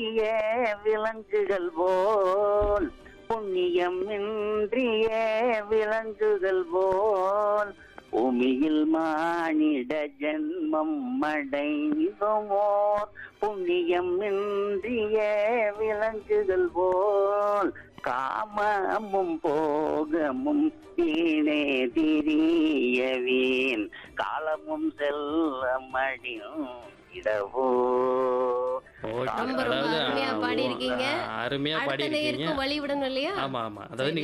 இன்றிய விலங்குகள் போல் புண்ணியம் இன்றிய விலங்குகள் போல் பூமியில் மானிட ஜென்மம் அடைந்தோமோர் புண்ணியம் இன்றிய விலங்குகள் போல் காமமும் போகமும் தீனே திரியவேன் காலமும் செல்லமடியும் இடவோ ஓகே ரொம்ப ரொம்ப அதாவது அருமையா பாடியிருக்கீங்க. அருமையா அடுத்த பாடியிருக்கீங்க நேயருக்கும் வழி விடணும் இல்லையா ஆமா ஆமா அதாவது